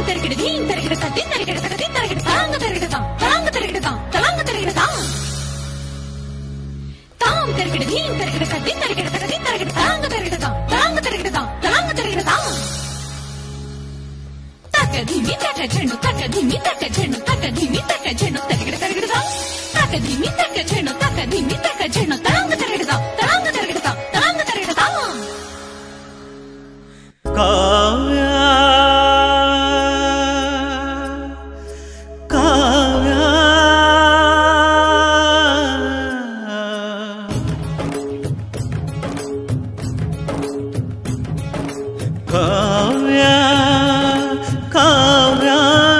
ತೆರಗಿಡ ಧೀಂ ತೆರಗಿಡ ತದ್ದಿನ್ ತೆರಗಿಡ ತಗದಿನ್ ತೆರಗಿಡ ತಳಂಗ ತೆರಗಿಡ ತಾಂ ತಳಂಗ ತೆರಗಿಡ ತಾಂ ತಳಂಗ ತೆರಗಿಡ ತಾಂ ತಾಂ ತೆರಗಿಡ ಧೀಂ ತೆರಗಿಡ ತದ್ದಿನ್ ತೆರಗಿಡ ತಗದಿನ್ ತೆರಗಿಡ ತಳಂಗ ತೆರಗಿಡ ತಾಂ ತಳಂಗ ತೆರಗಿಡ ತಾಂ ತಳಂಗ ತೆರಗಿಡ ತಾಂ ತಕ ಧಿಮಿ ತಕ ಝೆಣ್ಣು ತಕ ಧಿಮಿ ತಕ ಝೆಣ್ಣು ತಕ ಧಿಮಿ ತಕ ಝೆಣ್ಣು ತೆರಗಿಡ ತೆರಗಿಡ ತಾಂ ತಕ ಧಿಮಿ ತಕ ಝೆಣ್ಣು ತಕ ಧಿಮಿ ತಕ ಝೆಣ್ಣು ತಳಂಗ ತೆರಗಿಡ ತಾಂ ತಳಂಗ ತೆರಗಿಡ ತಾಂ ತಳಂಗ ತೆರಗಿಡ ತಾಂ ಕಾವ್ಯ ಕಾವ್ಯ ಕಾವ್ಯ ಕಾವ್ಯ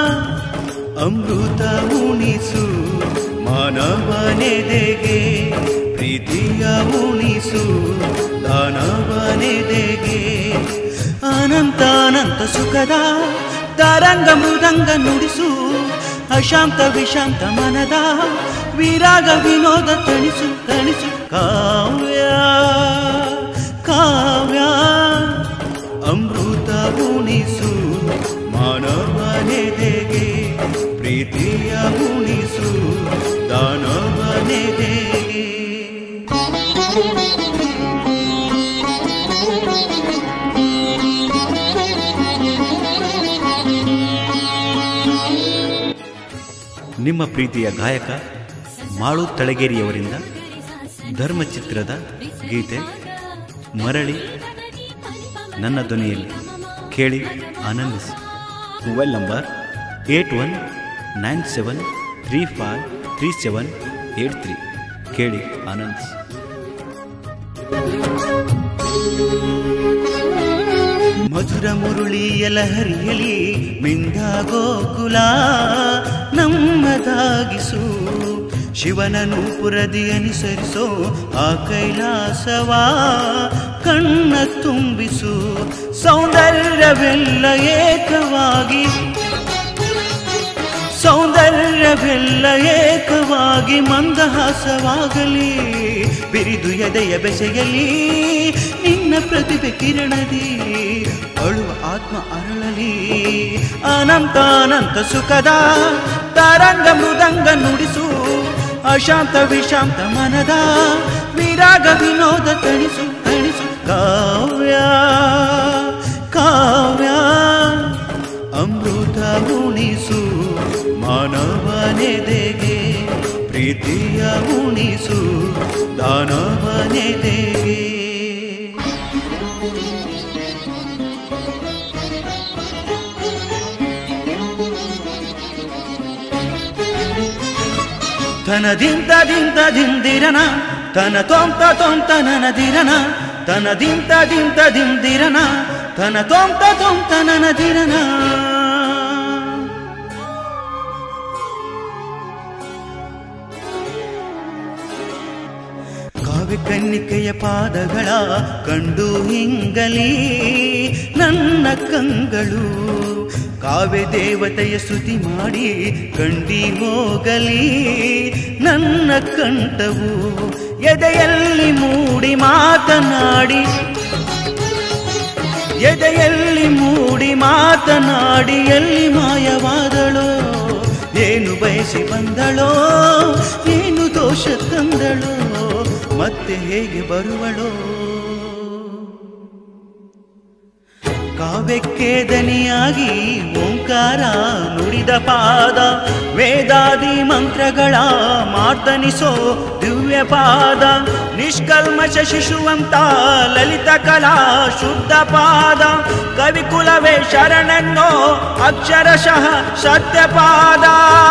ಅಮೃತ ಉಣಿಸು ಮಾನವನೆದೆಗೆ ಪ್ರೀತಿಯ ಉಣಿಸು ದಾನವನೆದೆಗೆ ಅನಂತ ಅನಂತ ಸುಖದ ತರಂಗ ಮೃದಂಗ ನುಡಿಸು ಅಶಾಂತ ವಿಶಾಂತ ಮನದ ವಿರಾಗ ವಿನೋದ ತಣಿಸು ತಣಿಸು ಕಾವ್ಯ ಕಾವ್ಯ ಅಮೃತ ಉಣಿಸು ಮಾನವನೆದೆಗೆ ಪ್ರೀತಿಯ ಉಣಿಸು ದಾನವನೆದೆಗೆ ನಿಮ್ಮ ಪ್ರೀತಿಯ ಗಾಯಕ ಮಾಳು ತಳಗೇರಿಯವರಿಂದ ಧರ್ಮಚಿತ್ರದ ಗೀತೆ ಮರಳಿ ನನ್ನ ಧ್ವನಿಯಲ್ಲಿ ಕೇಳಿ ಆನಂದಿಸಿ mobile number eight one nine seven three five three seven eight three ಕೇಳಿ ಆನಂದಿಸಿ ಮಧುರ ಮುರುಳಿಯ ಲಹರಿಯಲಿ ಮಿಂದ ಗೋಕುಲ ನಮ್ಮದಾಗಿಸು ಶಿವನ ನೂಪುರದಿ ಅನುಸರಿಸೋ ಆ ಕೈಲಾಸವ ಕಣ್ಣ ತುಂಬಿಸು ಸೌಂದರ್ಯವೆಲ್ಲ ಏಕವಾಗಿ ಸೌಂದರ್ಯವೆಲ್ಲ ಏಕವಾಗಿ ಮಂದಹಾಸವಾಗಲಿ ಬಿರಿದು ಎದೆಯ ಬೆಸೆಯಲಿ ನಿನ್ನ ಪ್ರತಿಭೆ ಕಿರಣದಿ ಅಳುವ ಆತ್ಮ ಅರಳಲಿ ಅನಂತ ಅನಂತ ಸುಖದ ತರಂಗ ಮೃದಂಗ ನುಡಿಸು ಅಶಾಂತ ವಿಶಾಂತ ಮನದ ವಿರಾಗ ವಿನೋದ ತಣಿಸು ತಣಿಸು ಕಾವ್ಯ ಕಾವ್ಯ ಅಮೃತ ಉಣಿಸು ಮಾನವನೆದೆಗೆ ಪ್ರೀತಿಯ ಉಣಿಸು ದಾನವನೆದೆಗೆ ತನ ದಿಂತ ದಿಂತ ದಿಂದಿರನ ತನ ತೊಂತ ತೊಂತ ನನದಿರನ ತನ ದಿಂತ ದಿಂತ ದಿಂದಿರನ ತನ ತೊಂತ ತೊಂತ ನನದಿರನ ಕಾವ್ಯ ಕನ್ನಿಕೆಯ ಪಾದಗಳ ಕಂಡು ಹಿಂಗಲಿ ನನ್ನ ಕಂಗಳು ಕಾವ್ಯ ದೇವತೆಯ ಸ್ತುತಿ ಮಾಡಿ ಕಂಡಿ ಹೋಗಲಿ ನನ್ನ ಕಂಠವು ಎದೆಯಲ್ಲಿ ಮೂಡಿ ಮಾತನಾಡಿ ಎದೆಯಲ್ಲಿ ಮೂಡಿ ಮಾತನಾಡಿ ಎಲ್ಲಿ ಮಾಯವಾದಳೋ ಏನು ಬಯಸಿ ಬಂದಳೋ ಏನು ದೋಷ ತಂದಳೋ ಮತ್ತೆ ಹೇಗೆ ಬರುವಳೋ ಕಾವ್ಯಕ್ಕೆ ದನಿಯಾಗಿ ಓಂಕಾರ ನುಡಿದ ಪಾದ ವೇದಾದಿ ಮಂತ್ರಗಳ ಮಾರ್ದನಿಸೋ ದಿವ್ಯ ಪಾದ ನಿಷ್ಕಲ್ಮಶ ಶಿಶುವಂತ ಲಲಿತ ಕಲಾ ಶುದ್ಧ ಪಾದ ಕವಿಕುಲವೇ ಶರಣನ್ನೋ ಅಕ್ಷರಶಃ ಸತ್ಯಪಾದ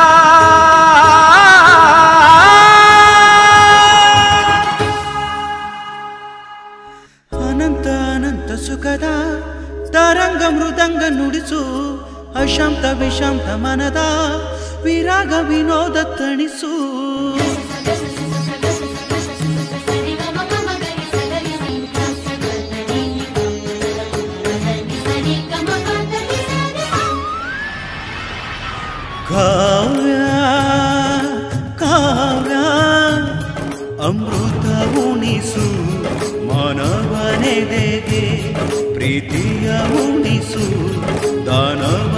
ಅನಂತ ಅನಂತ ಸುಖದ ತರಂಗ ಮೃದಂಗ ನುಡಿಸು ಅಶಾಂತ ವಿಷಾಂತ ಮನದ ವಿರಾಗ ವಿನೋದ ತಣಿಸು ಕಾವ್ಯ ಕಾವ್ಯ ಅಮೃತ ಉಣಿಸು ಮಾನವನೆದೆಗೆ ಪ್ರೀತಿಯ ಉಣಿಸು ದಾನವ